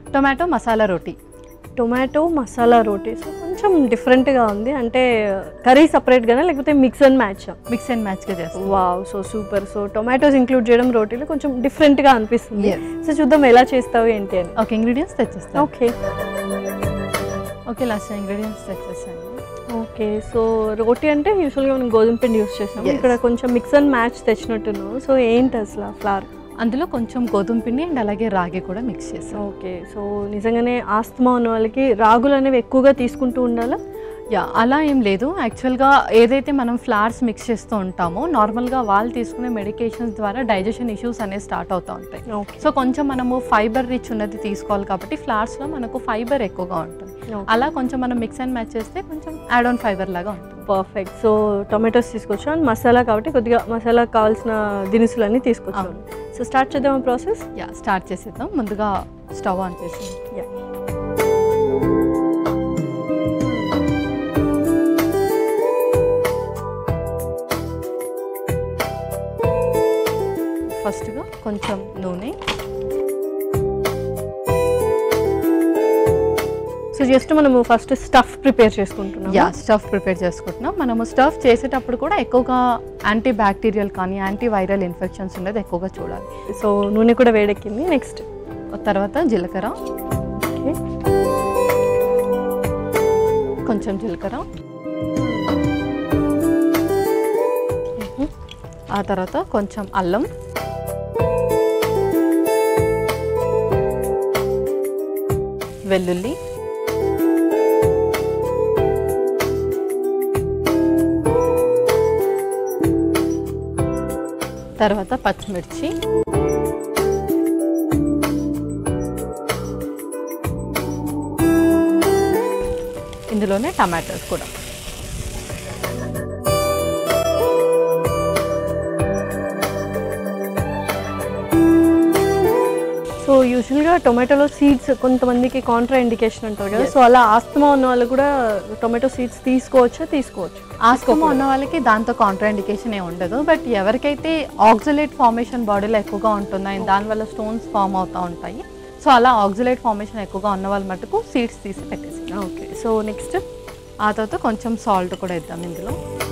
Tomato masala roti tomato masala roti so కొంచెం డిఫరెంట్గా ఉంది అంటే కర్రీ సపరేట్గానే లేకపోతే mix and match mix and మ్యాచ్గా చేస్తాం wow so super so tomatoes include చేయడం రోటీలో కొంచెం డిఫరెంట్గా అనిపిస్తుంది Yes. సో చూద్దాం ఎలా చేస్తావు ఏంటి అని ఓకే ఇంగ్రీడియంట్స్ తెచ్చేస్తాం ఓకే ఓకే లాస్ట్ ఇంగ్రీడియంట్స్ తెచ్చేస్తాను ఓకే సో రోటీ అంటే యూజువల్గా మనం గోధుమ పిండి యూస్ చేస్తాం Yes. ఇక్కడ కొంచెం మిక్స్ అండ్ మ్యాచ్ తెచ్చినట్టున్నావు సో ఏంటి అసలు ఫ్లవర్ అందులో కొంచెం గోధుమ పిండి అండ్ అలాగే రాగి కూడా మిక్స్ చేస్తాం ఓకే సో నిజంగానే ఆస్తమా ఉన్న వాళ్ళకి రాగులు అనేవి ఎక్కువగా తీసుకుంటూ ఉండాలా యా అలా ఏం లేదు యాక్చువల్గా ఏదైతే మనం ఫ్లవర్స్ మిక్స్ చేస్తూ ఉంటామో నార్మల్గా వాళ్ళు తీసుకునే మెడికేషన్స్ ద్వారా డైజెషన్ ఇష్యూస్ అనేవి స్టార్ట్ అవుతూ ఉంటాయి ఓకే సో కొంచెం మనము ఫైబర్ రిచ్ ఉన్నది తీసుకోవాలి కాబట్టి ఫ్లవర్స్లో మనకు ఫైబర్ ఎక్కువగా ఉంటుంది అలా కొంచెం మనం మిక్స్ అండ్ మ్యాచ్ చేస్తే కొంచెం యాడ్ ఆన్ ఫైబర్ లాగా ఉంటుంది పర్ఫెక్ట్ సో టొమాటోస్ తీసుకొచ్చాం అండ్ మసాలా కాబట్టి కొద్దిగా మసాలా కావాల్సిన దినుసులన్నీ తీసుకొచ్చాం సో స్టార్ట్ చేద్దాం ప్రాసెస్ యా స్టార్ట్ చేసేద్దాం ముందుగా స్టవ్ ఆన్ చేసి ఫస్ట్గా కొంచెం నూనె సో జస్ట్ మనము ఫస్ట్ స్టఫ్ ప్రిపేర్ చేసుకుంటున్నాం యా స్టఫ్ ప్రిపేర్ చేసుకుంటున్నాం మనము స్టఫ్ చేసేటప్పుడు కూడా ఎక్కువగా యాంటీ బ్యాక్టీరియల్ కానీ యాంటీ వైరల్ ఇన్ఫెక్షన్స్ ఉన్నది ఎక్కువగా చూడాలి సో నూనె కూడా వేడెక్కింది నెక్స్ట్ తర్వాత జీలకర్ర ఓకే కొంచెం జీలకర్ర ఆ తర్వాత కొంచెం అల్లం వెల్లుల్లి తర్వాత పచ్చిమిర్చి ఇందులోనే టమాటోస్ కూడా సో యూజువల్గా టొమాటోలో సీడ్స్ కొంతమందికి కాంట్రా ఇండికేషన్ అంటారు కదా Yes. సో అలా ఆస్తమా ఉన్న వాళ్ళు కూడా టొమాటో సీడ్స్ తీసుకోవచ్చా తీసుకోవచ్చు ఆస్తమా ఉన్న వాళ్ళకి దాంతో కాంట్రాఇండికేషన్ ఏ ఉండదు బట్ ఎవరికైతే ఆక్సిలేట్ ఫార్మేషన్ బాడీలో ఎక్కువగా ఉంటున్నాయి దానివల్ల స్టోన్స్ ఫామ్ అవుతూ ఉంటాయి సో అలా ఆక్సిలేట్ ఫార్మేషన్ ఎక్కువగా ఉన్న వాళ్ళ మటుకు సీడ్స్ తీసి పెట్టేసి ఓకే సో నెక్స్ట్ ఆ తర్వాత కొంచెం సాల్ట్ కూడా ఇద్దాం ఇందులో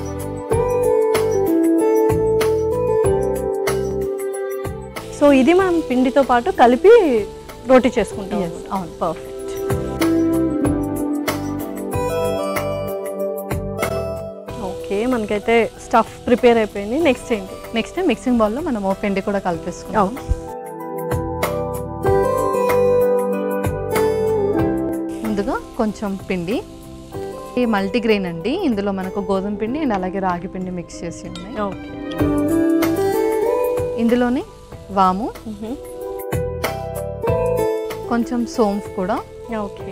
సో ఇది మనం పిండితో పాటు కలిపి రోటీ చేసుకుంటాం Yes, అవును. పర్ఫెక్ట్ ఓకే మనకైతే స్టఫ్ ప్రిపేర్ అయిపోయింది నెక్స్ట్ ఏంటి నెక్స్ట్ మిక్సింగ్ బౌల్లో మనము పిండి కూడా కలిపేసుకుంటాం ముందుగా కొంచెం పిండి ఈ మల్టీగ్రెయిన్ అండి ఇందులో మనకు గోధుమ పిండి అండ్ అలాగే రాగి పిండి మిక్స్ చేసి ఉన్నాయి ఓకే ఇందులోనే వాము కొంచెం సోంఫ్ కూడా ఓకే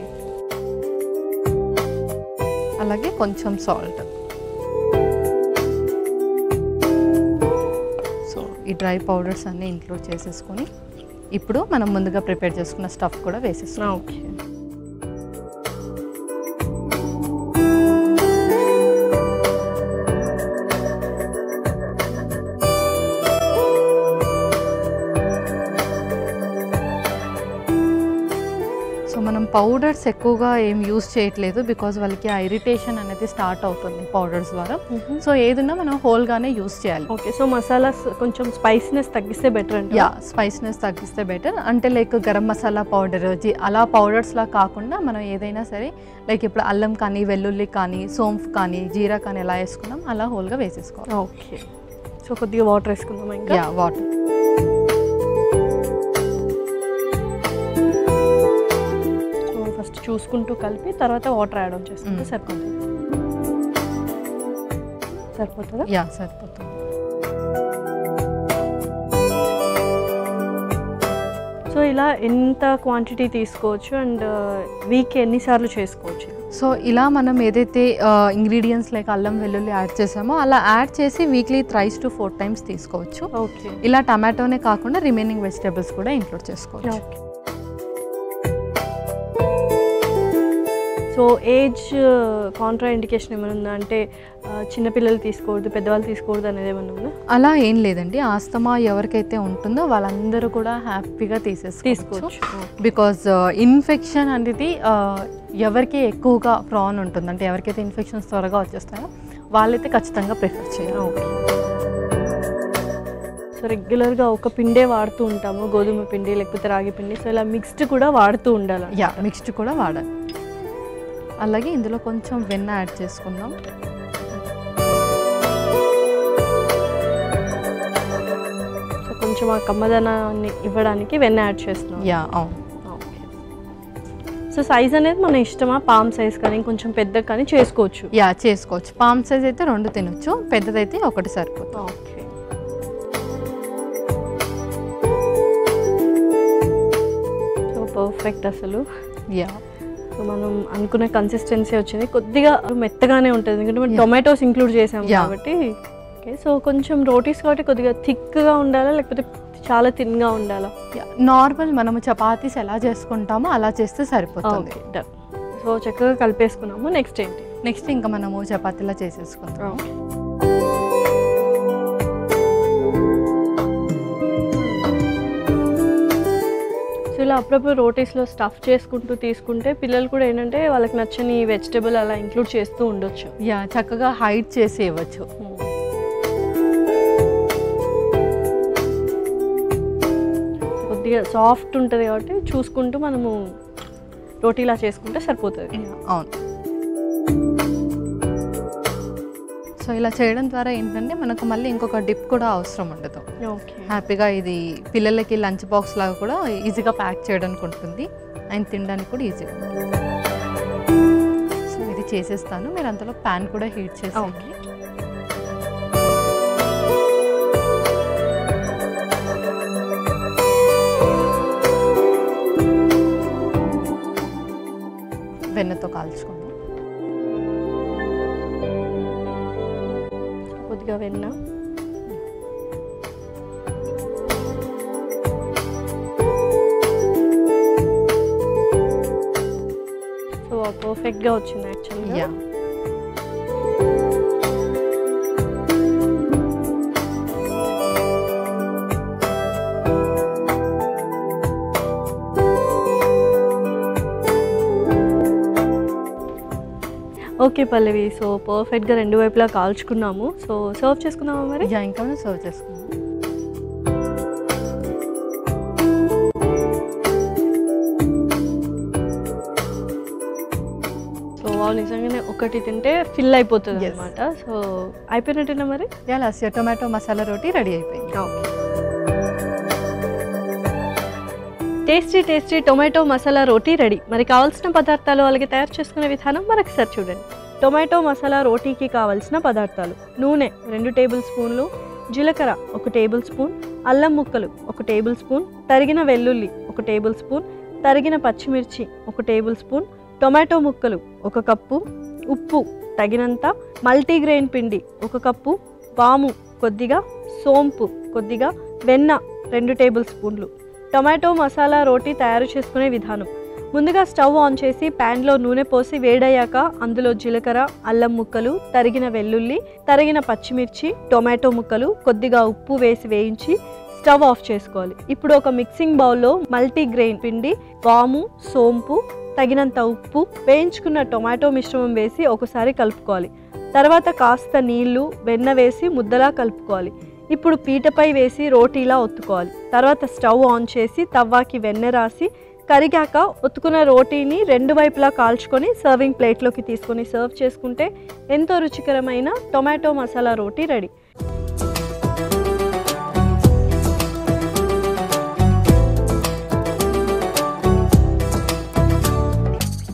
అలాగే కొంచెం సాల్ట్ సో ఈ డ్రై పౌడర్స్ అన్నీ ఇంక్లూడ్ చేసేసుకొని ఇప్పుడు మనం ముందుగా ప్రిపేర్ చేసుకున్న స్టఫ్ కూడా వేసేస్తున్నాం ఓకే సో మనం పౌడర్స్ ఎక్కువగా ఏం యూస్ చేయట్లేదు బికాజ్ వాళ్ళకి ఆ ఇరిటేషన్ అనేది స్టార్ట్ అవుతుంది పౌడర్స్ ద్వారా సో ఏదున్నా మనం హోల్గానే యూస్ చేయాలి ఓకే సో మసాలాస్ కొంచెం స్పైసీనెస్ తగ్గిస్తే బెటర్ అంటే యా స్పైస్నెస్ తగ్గిస్తే బెటర్ అంటే లైక్ గరం మసాలా పౌడర్ జీ అలా పౌడర్స్లా కాకుండా మనం ఏదైనా సరే లైక్ ఇప్పుడు అల్లం కానీ వెల్లుల్లి కానీ సోంఫ్ కానీ జీరా కానీ ఎలా వేసుకున్నాం అలా హోల్గా వేసేసుకోవాలి ఓకే సో కొద్దిగా వాటర్ వేసుకుందాం ఇంకా యా వాటర్ సో ఫస్ట్ చూసుకుంటూ కలిపి తర్వాత వాటర్ యాడ్ ఆన్ చేసుకుంటే Mm. సరిపోతుంది సరిపోతుందా యా సరిపోతుంది సో ఇలా ఎంత క్వాంటిటీ తీసుకోవచ్చు అండ్ వీక్ ఎన్నిసార్లు చేసుకోవచ్చు సో ఇలా మనం ఏదైతే ఇంగ్రీడియంట్స్ లైక్ అల్లం వెల్లుల్లి యాడ్ చేసామో అలా యాడ్ చేసి weekly thrice to four times తీసుకోవచ్చు ఓకే ఇలా టమాటోనే కాకుండా రిమైనింగ్ వెజిటేబుల్స్ కూడా ఇంక్లూడ్ చేసుకోవచ్చు okay so age contraindication ఏమైనా ఉందా అంటే ఆ, చిన్నపిల్లలు తీసుకోవద్దు పెద్దవాళ్ళు తీసుకోవద్దు అనేది ఏమైనా ఉందా అలా ఏం లేదండి ఆస్తమా ఎవరికైతే ఉంటుందో వాళ్ళందరూ కూడా హ్యాపీగా తీసేసుకోవచ్చు తీసుకోవచ్చు బికాజ్ ఇన్ఫెక్షన్ అనేది ఆ, ఎవరికి ఎక్కువగా ప్రాన్ ఉంటుంది అంటే ఎవరికైతే ఇన్ఫెక్షన్స్ త్వరగా వచ్చేస్తాయో వాళ్ళైతే ఖచ్చితంగా ప్రిఫర్ చేయాలి ఓకే సో రెగ్యులర్గా ఒక పిండే వాడుతూ ఉంటాము గోధుమ పిండి లేకపోతే రాగి పిండి సో ఇలా మిక్స్డ్ కూడా వాడుతూ ఉండాలి యా మిక్స్డ్ కూడా వాడాలి అలాగే ఇందులో కొంచెం వెన్న యాడ్ చేసుకుందాం సో కొంచెం ఆ కమ్మదనాన్ని ఇవ్వడానికి వెన్న యాడ్ చేస్తున్నాం యా అవును ఓకే సో సైజ్ అనేది మన ఇష్టమా పామ్ సైజ్ కానీ కొంచెం పెద్ద కానీ చేసుకోవచ్చు యా చేసుకోవచ్చు పామ్ సైజ్ అయితే రెండు తినొచ్చు పెద్దదైతే ఒకటి సరిపోతుంది ఓకే సో పర్ఫెక్ట్ అసలు యా సో మనం అనుకునే కన్సిస్టెన్సీ వచ్చింది కొద్దిగా మెత్తగానే ఉంటుంది ఎందుకంటే మనం Yeah. టొమాటోస్ ఇంక్లూడ్ చేసాం Yeah. కాబట్టి ఓకే సో కొంచెం రోటీస్ కాబట్టి కొద్దిగా థిక్గా ఉండాలా లేకపోతే చాలా థిన్గా ఉండాలా నార్మల్ మనము చపాతీస్ ఎలా చేసుకుంటామో అలా చేస్తే సరిపోతుంది ఓకే డన్ సో చక్కగా కలిపేసుకున్నాము నెక్స్ట్ ఏంటి నెక్స్ట్ ఇంకా మనము చపాతీలా చేసేసుకుంటాం సో ఇలా అప్పుడప్పుడు రోటీస్లో స్టఫ్ చేసుకుంటూ తీసుకుంటే పిల్లలు కూడా ఏంటంటే వాళ్ళకి నచ్చని వెజిటబుల్ అలా ఇంక్లూడ్ చేస్తూ ఉండొచ్చు యా చక్కగా హైడ్ చేసి ఇవ్వచ్చు కొద్దిగా సాఫ్ట్ ఉంటుంది కాబట్టి చూసుకుంటూ మనము రోటీలా చేసుకుంటే సరిపోతుంది అవును సో ఇలా చేయడం ద్వారా ఏంటంటే మనకు మళ్ళీ ఇంకొక డిప్ కూడా అవసరం ఉండదు ఓకే హ్యాపీగా ఇది పిల్లలకి లంచ్ బాక్స్ లాగా కూడా ఈజీగా ప్యాక్ చేయడానికి ఉంటుంది అండ్ తినడానికి కూడా ఈజీగా ఉంటుంది సో ఇది చేసేస్తాను మీరు అంతలో ప్యాన్ కూడా హీట్ చేసి ఓకే వెన్నతో కాల్చుకుందాం కొద్దిగా వెన్న సో పర్ఫెక్ట్గా వచ్చింది యాక్చువల్గా యా ఓకే పల్లవి సో పర్ఫెక్ట్గా రెండు వైపులా కాల్చుకున్నాము సో సర్వ్ చేసుకుందామా మరి యా ఇంకా మనం సర్వ్ చేసుకుందాం సో వాళ్ళు నిజంగానే ఒకటి తింటే ఫిల్ అయిపోతుంది Yes. అనమాట సో అయిపోయినట్టేనా మరి yeah Lasya tomato masala roti ready అయిపోయింది okay tasty tasty tomato masala roti ready మరి కావాల్సిన పదార్థాలు అలాగే తయారు చేసుకునే విధానం మరొకసారి చూడండి టొమాటో మసాలా రోటీకి కావాల్సిన పదార్థాలు నూనె రెండు టేబుల్ స్పూన్లు జీలకర్ర ఒక టేబుల్ స్పూన్ అల్లం ముక్కలు ఒక టేబుల్ స్పూన్ తరిగిన వెల్లుల్లి ఒక టేబుల్ స్పూన్ తరిగిన పచ్చిమిర్చి ఒక టేబుల్ స్పూన్ టొమాటో ముక్కలు ఒక కప్పు ఉప్పు తగినంత మల్టీగ్రెయిన్ పిండి ఒక కప్పు వాము కొద్దిగా సోంపు కొద్దిగా వెన్న రెండు టేబుల్ స్పూన్లు టొమాటో మసాలా రోటీ తయారు చేసుకునే విధానం ముందుగా స్టవ్ ఆన్ చేసి ప్యాన్లో నూనె పోసి వేడయ్యాక అందులో జీలకర్ర అల్లం ముక్కలు తరిగిన వెల్లుల్లి తరిగిన పచ్చిమిర్చి టొమాటో ముక్కలు కొద్దిగా ఉప్పు వేసి వేయించి స్టవ్ ఆఫ్ చేసుకోవాలి ఇప్పుడు ఒక మిక్సింగ్ బౌల్లో మల్టీగ్రెయిన్ పిండి వాము సోంపు తగినంత ఉప్పు వేయించుకున్న టొమాటో మిశ్రమం వేసి ఒకసారి కలుపుకోవాలి తర్వాత కాస్త నీళ్లు వెన్న వేసి ముద్దలా కలుపుకోవాలి ఇప్పుడు పీటపై వేసి రోటీలా ఒత్తుకోవాలి తర్వాత స్టవ్ ఆన్ చేసి తవ్వాకి వెన్న రాసి కరిగాక ఒత్తుకున్న రోటీని రెండు వైపులా కాల్చుకొని సర్వింగ్ ప్లేట్లోకి తీసుకొని సర్వ్ చేసుకుంటే ఎంతో రుచికరమైన టొమాటో మసాలా రోటీ రెడీ